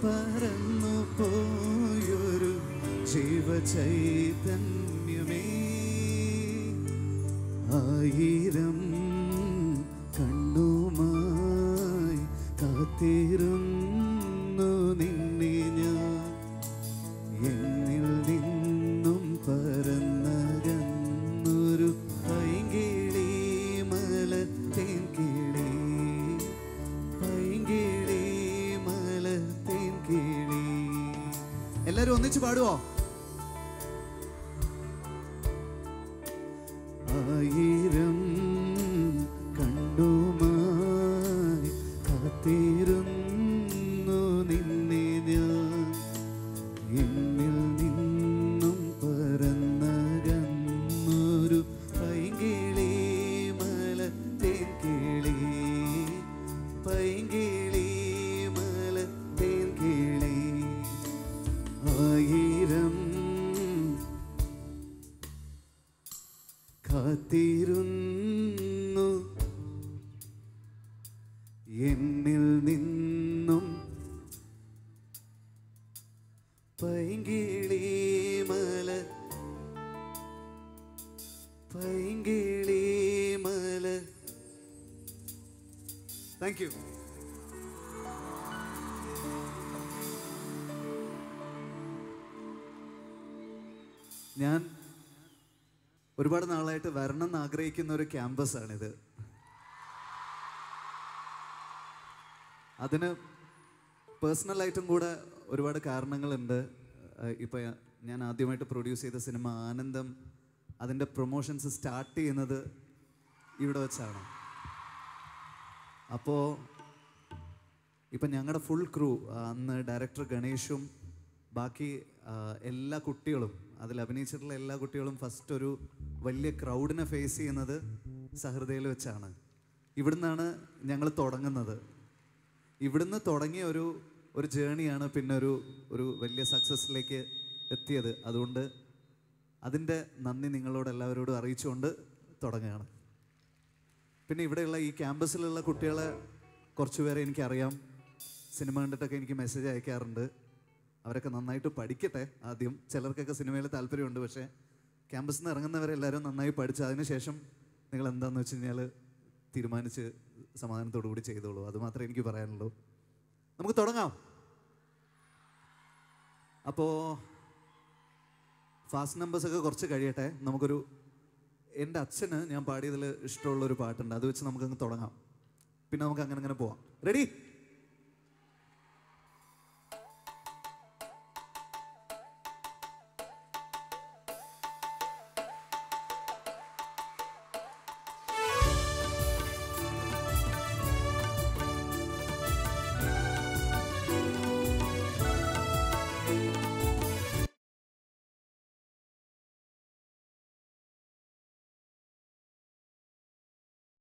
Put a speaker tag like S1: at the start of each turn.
S1: പറന്നു പോയൊരു ജീവചൈതന്യമേ ആയിരം കണ്ണുമായി കാത്തിരുന്നു നിന്നെ ഞാൻ എന്നിൽ നിന്നും പറന്നകന്നൊരു പൈങ്കിളി മലത്തേൻ കിളി പൈങ്കിളി മലത്തേൻ കിളി എല്ലാരും ഒന്നിച്ച് പാടുവോ ആയിരം കണ്ടുമായി കാത്തിരുന്നു നിന്നെ ഞാൻ എന്നിൽ നിന്നും പറന്നകന്നൊരു പൈങ്കിളി മലത്തേൻ കിളി പൈങ്കിളി മലത്തേൻ കിളി ആയിരം കാത്തിരുന്നു എന്നിൽ നിന്നും പൈങ്കിളി മല പൈങ്കിളി മല താങ്ക് യു ഞാൻ ഒരുപാട് നാളായിട്ട് വരണം എന്ന് ആഗ്രഹിക്കുന്ന ഒരു ക്യാമ്പസ് ആണിത് അതിന് പേഴ്സണലായിട്ടും കൂടെ ഒരുപാട് കാരണങ്ങളുണ്ട് ഏഹ് ഇപ്പൊ ഞാൻ ആദ്യമായിട്ട് പ്രൊഡ്യൂസ് ചെയ്ത സിനിമ ആനന്ദം അതിൻ്റെ പ്രൊമോഷൻസ് സ്റ്റാർട്ട് ചെയ്യുന്നത് ഇവിടെ വെച്ചാണ് അപ്പോൾ ഇപ്പം ഞങ്ങളുടെ ഫുൾ ക്രൂ അന്ന് ഡയറക്ടർ ഗണേഷും ബാക്കി ആ, എല്ലാ കുട്ടികളും അതിൽ അഭിനയിച്ചിട്ടുള്ള എല്ലാ കുട്ടികളും ഫസ്റ്റ് ഒരു വലിയ ക്രൗഡിനെ ഫേസ് ചെയ്യുന്നത് സഹൃദയിൽ വെച്ചാണ് ഇവിടുന്നാണ് ഞങ്ങൾ തുടങ്ങുന്നത് ഇവിടുന്ന് തുടങ്ങിയ ഒരു ഒരു ജേണിയാണ് പിന്നെ ഒരു ഒരു വലിയ സക്സസ്സിലേക്ക് എത്തിയത് അതുകൊണ്ട് അതിൻ്റെ നന്ദി നിങ്ങളോട് എല്ലാവരോടും അറിയിച്ചുകൊണ്ട് തുടങ്ങുകയാണ് പിന്നെ ഇവിടെയുള്ള ഈ ക്യാമ്പസിലുള്ള കുട്ടികളെ കുറച്ച് പേരെ എനിക്കറിയാം സിനിമ കണ്ടിട്ടൊക്കെ എനിക്ക് മെസ്സേജ് അയക്കാറുണ്ട് അവരൊക്കെ നന്നായിട്ട് പഠിക്കട്ടെ ആദ്യം ചിലർക്കൊക്കെ സിനിമയിൽ താല്പര്യമുണ്ട് പക്ഷേ ക്യാമ്പസിൽ നിന്ന് ഇറങ്ങുന്നവരെല്ലാവരും നന്നായി പഠിച്ച് അതിനുശേഷം നിങ്ങൾ എന്താണെന്ന് വെച്ച് കഴിഞ്ഞാൽ തീരുമാനിച്ച് സമാധാനത്തോടു കൂടി ചെയ്തോളൂ അത് മാത്രമേ എനിക്ക് പറയാനുള്ളൂ നമുക്ക് തുടങ്ങാം അപ്പോൾ ഫാസ്റ്റ് നമ്പേഴ്സ് ഒക്കെ കുറച്ച് കഴിയട്ടെ നമുക്കൊരു എൻ്റെ അച്ഛന് ഞാൻ പാടിയതിൽ ഇഷ്ടമുള്ള ഒരു പാട്ടുണ്ട് അത് വെച്ച് നമുക്കങ്ങ് തുടങ്ങാം പിന്നെ നമുക്ക് അങ്ങനെ അങ്ങനെ പോവാം റെഡി